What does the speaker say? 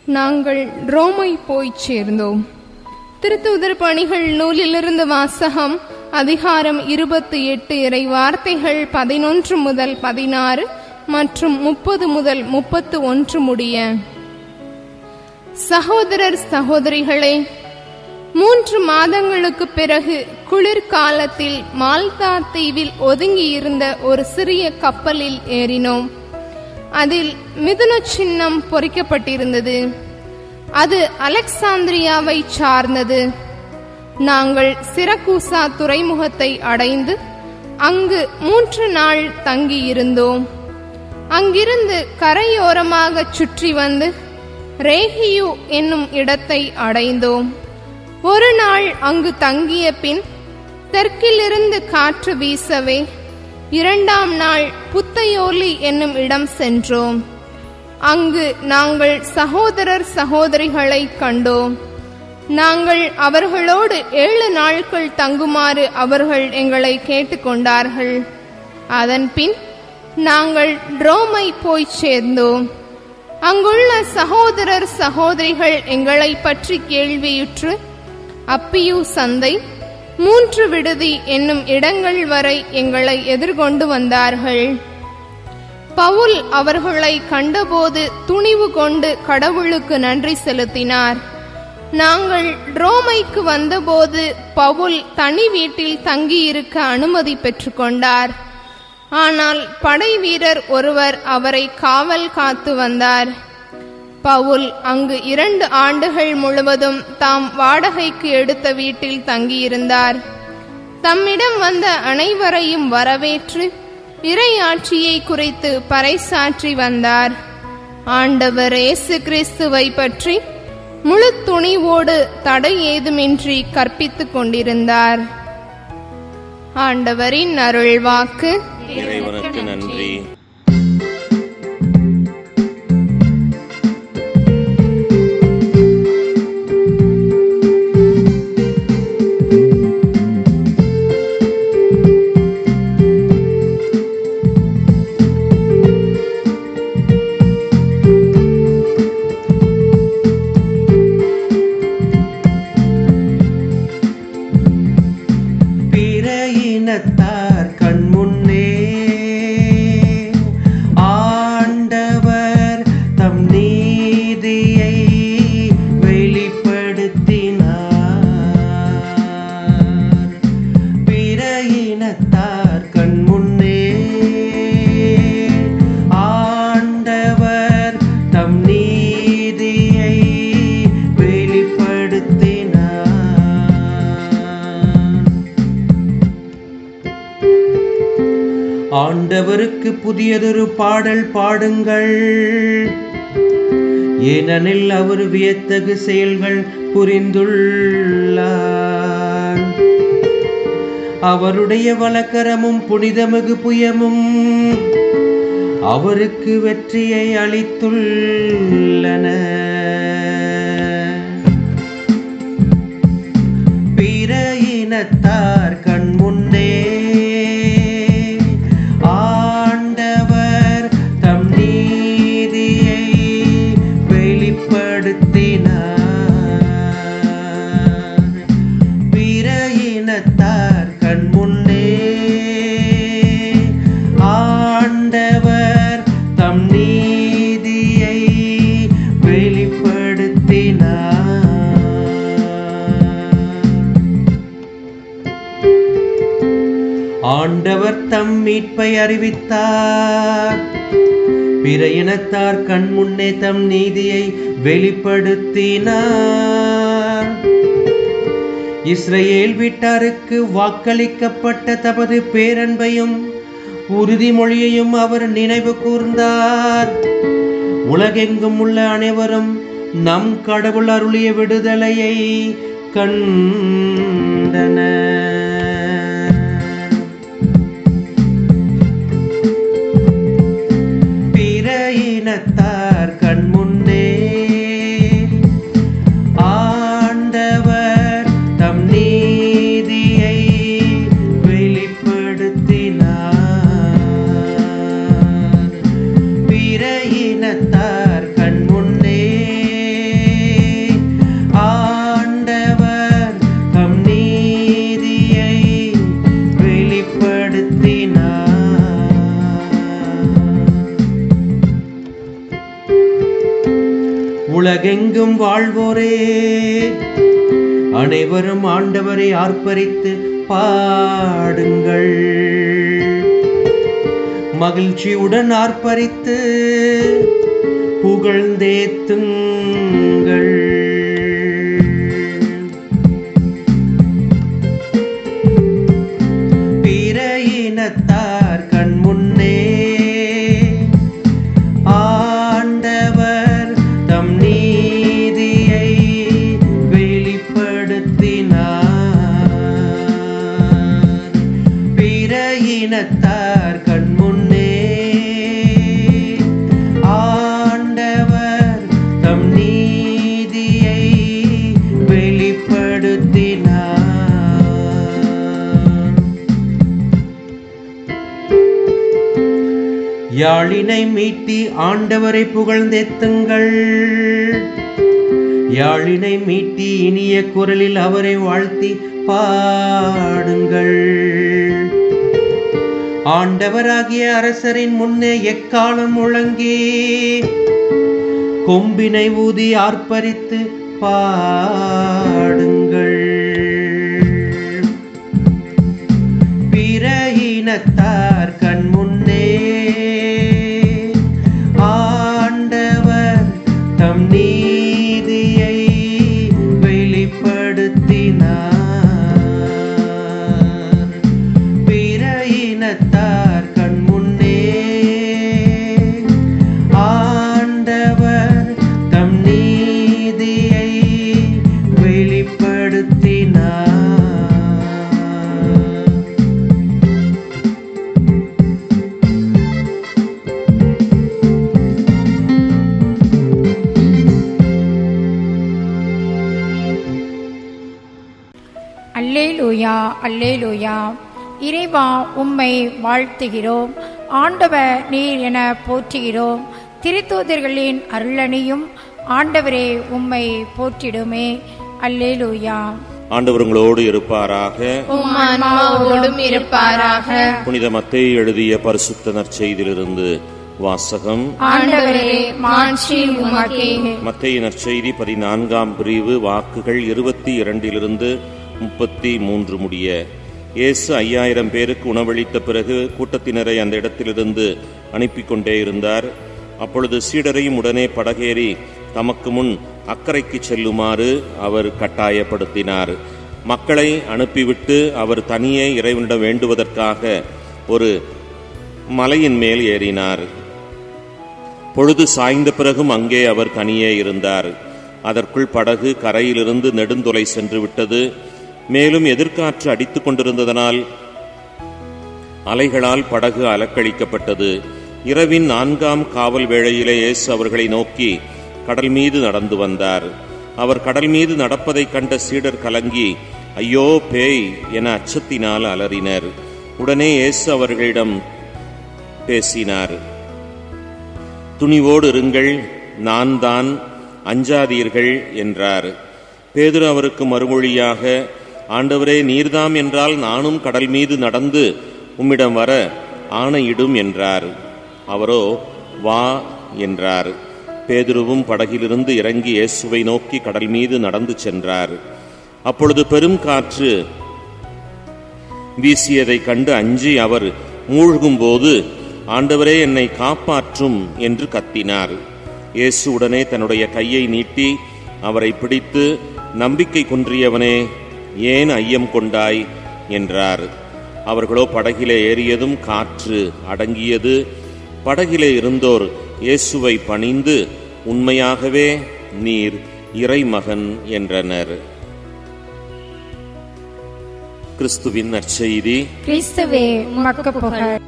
நாங்கள் ரோமை போய்ச் சேர்ந்தோம் திருத்தூதர் பணிகள் நூலிலிருந்து வாசகம் அதிகாரம் இருபத்தி எட்டு இறை வார்த்தைகள் பதினொன்று முதல் பதினாறு மற்றும் முப்பது முதல் முப்பத்து ஒன்று முடிய சகோதரர் சகோதரிகளே மூன்று மாதங்களுக்கு பிறகு குளிர்காலத்தில் மால்தா தீவில் ஒதுங்கியிருந்த ஒரு சிறிய கப்பலில் ஏறினோம் அதில் மிதுன சின்னம் பொறிக்கப்பட்டிருந்தது அது அலெக்சாந்திரியாவை சார்ந்தது நாங்கள் சிரக்கூசா துறைமுகத்தை அடைந்து அங்கு மூன்று நாள் தங்கியிருந்தோம் அங்கிருந்து கரையோரமாக சுற்றி வந்து ரேகியு என்னும் இடத்தை அடைந்தோம் ஒரு நாள் அங்கு தங்கிய பின் தெற்கிலிருந்து காற்று வீசவே இரண்டாம் நாள் புத்தையோலி என்னும் இடம் சென்றோம் அங்கு நாங்கள் சகோதரர் சகோதரிகளை கண்டோம் நாங்கள் அவர்களோடு ஏழு நாட்கள் தங்குமாறு அவர்கள் எங்களை கேட்டுக்கொண்டார்கள் அதன் பின் நாங்கள் ரோமை போய் சேர்ந்தோம் அங்குள்ள சகோதரர் சகோதரிகள் எங்களை பற்றி கேள்வியுற்று அப்பியூ சந்தை மூன்று விடுதி என்னும் இடங்கள் வரை எங்களை எதிர்கொண்டு வந்தார்கள் பவுல் அவர்களை கண்டபோது துணிவு கொண்டு கடவுளுக்கு நன்றி செலுத்தினார் நாங்கள் ரோமைக்கு வந்தபோது பவுல் தனி வீட்டில் தங்கியிருக்க அனுமதி பெற்றுக்கொண்டார் ஆனால் படை வீரர் ஒருவர் அவரை காவல் காத்து வந்தார் பவுல் அங்கு இரண்டு ஆண்டுகள் முழுவதும் தாம் வாடகைக்கு எடுத்த வீட்டில் தங்கியிருந்தார் தம்மிடம் வந்த அனைவரையும் வரவேற்று இறையாட்சியை குறித்து பறைசாற்றி வந்தார் ஆண்டவர் இயேசு கிறிஸ்துவை பற்றி முழு துணிவோடு தடை ஏதுமின்றி கற்பித்துக் கொண்டிருந்தார் ஆண்டவரின் அருள்வாக்கு இறைவனுக்கு நன்றி பிற இனத்தார் கண்முன்னே ஆண்டவர் தம் நீதியை வெளிப்படுத்தினார் பிற இனத்தார் கண்முன்னே ஆண்டவர் தம் நீதியை வெளிப்படுத்தினார் ஆண்டவருக்கு புதியதொரு பாடல் பாடுங்கள் ஏனெனில் அவர் வியத்தகு செயல்கள் புரிந்துள்ளார் அவருடைய வழக்கரமும் புனிதமிகு புயமும் அவருக்கு வெற்றியை அளித்துள்ளன பிற இனத்தார் கண்முன்னே ஆண்டவர் தம் நீதியை வெளிப்படுத்தினார் பிற இனத்தார் கண்முன்னே ஆண்டவர் தம் நீதியை வெளிப்படுத்தினார் ஆண்டவர் தம் மீட்பை அறிவித்தார் பிற இனத்தார் கண் முன்னே தம் நீதியை வெளிப்படுத்தினார் இஸ்ரேல் வீட்டாருக்கு வாக்களிக்கப்பட்ட தமது பேரன்பையும் உறுதிமொழியையும் அவர் நினைவு கூர்ந்தார் உலகெங்கும் உள்ள அனைவரும் நம் கடவுள் அருளிய விடுதலையை கண்டனர் பிற இனத்தார் கண்முன்னே ஆண்டவர் தம் நீதியை வெளிப்படுத்தினார் பிற இனத்தார் கண்முன்னே உலகெங்கும் வாழ்வோரே அனைவரும் ஆண்டவரை ஆர்ப்பரித்து பாடுங்கள் மகிழ்ச்சியுடன் ஆர்ப்பரித்து புகழ்ந்தேத்துங்கள் பிற இனத்தார் கண் முன்னே ஆண்டவர் தம் நீதியை வெளிப்படுத்தினார் பிற இனத்தார் கண் முன்னே ஆண்டவர் தம் நீதியை வெளிப்படுத்தினார் யாழினை மீட்டி ஆண்டவரை புகழ்ந்தெத்துங்கள் யாழினை மீட்டி இனிய குரலில் அவரை வாழ்த்தி பாடுங்கள் ஆண்டவராகிய அரசரின் முன்னே எக்காலம் முழங்கி கொம்பினை ஊதி ஆர்ப்பரித்து பாடுங்கள் பிற இனத்தார் கண் முன்னே ஆண்டவர் தம் நீதியை வெளிப்படுத்தினார் பிற இனத்தார் கண் முன்னே ஆண்டவர் தம் நீதியை வெளிப்படுத்தினார் அல்லேலூயா அல்லேலூயா இறைவா உம்மை வாழ்த்துகிறோம் ஆண்டவர் நீர் என போற்றுகிறோம் திருத்தூதர்களின் அருளணியும் ஆண்டவரே உம்மை போற்றிடுமே அல்லேலூயா ஆண்டவர் உங்களோடு இருப்பாராக உம் ஆன்மாவோடும் இருப்பாராக புனித மத்தேயு எழுதிய பரிசுத்த நற்செய்தியிலிருந்து வாசகம் ஆண்டவரே மாட்சி உமக்கே மத்தேயு நற்செய்தி பதினான்காம் பிரிவு வாக்குகள் இருபத்தி இரண்டிலிருந்து முப்பத்தி மூன்று முடிய இயேசு ஐயாயிரம் பேருக்கு உணவளித்த பிறகு கூட்டத்தினரை அந்த இடத்திலிருந்து அனுப்பி கொண்டே இருந்தார் அப்பொழுது சீடரையும் உடனே படகேறி தமக்கு முன் அக்கறைக்கு செல்லுமாறு அவர் கட்டாயப்படுத்தினார் மக்களை அனுப்பிவிட்டு அவர் தனியே இறைவனிடம் வேண்டுவதற்காக ஒரு மலையின் மேல் ஏறினார் பொழுது சாய்ந்த பிறகும் அங்கே அவர் தனியே இருந்தார் அதற்குள் படகு கரையிலிருந்து நெடுந்தொலை சென்று விட்டது மேலும் எதிர்காற்று அடித்துக் கொண்டிருந்ததனால் அலைகளால் படகு அலக்களிக்கப்பட்டது இரவின் நான்காம் காவல் வேளையிலே இயேசு அவர்களை நோக்கி கடல் மீது நடந்து வந்தார் அவர் கடல் மீது நடப்பதைக் கண்ட சீடர் கலங்கி ஐயோ பேய் என அச்சத்தினால் அலறினர் உடனே இயேசு அவர்களிடம் பேசினார் துணிவோடு இருங்கள் நான் தான் அஞ்சாதீர்கள் என்றார் பேதுரு அவருக்கு மறுமொழியாக ஆண்டவரே நீர்தாம் என்றால் நானும் கடல் மீது நடந்து உம்மிடம் வர ஆணையிடும் என்றார் அவரோ வா என்றார் பேதுருவும் படகிலிருந்து இறங்கி இயேசுவை நோக்கி கடல் மீது நடந்து சென்றார் அப்பொழுது பெரும் காற்று வீசியதைக் கண்டு அஞ்சி அவர் மூழ்கும்போது ஆண்டவரே என்னை காப்பாற்றும் என்று கத்தினார் இயேசு உடனே தன்னுடைய கையை நீட்டி அவரை பிடித்து நம்பிக்கை குன்றியவனே ஏன் ஐயம் கொண்டாய் என்றார் அவர்களோ படகிலே ஏறியதும் காற்று அடங்கியது படகிலே இருந்தோர் இயேசுவை பணிந்து உண்மையாகவே நீர் இறைமகன் என்றனர் கிறிஸ்துவின் நற்செய்தி கிறிஸ்துவே உமக்கு புகழ்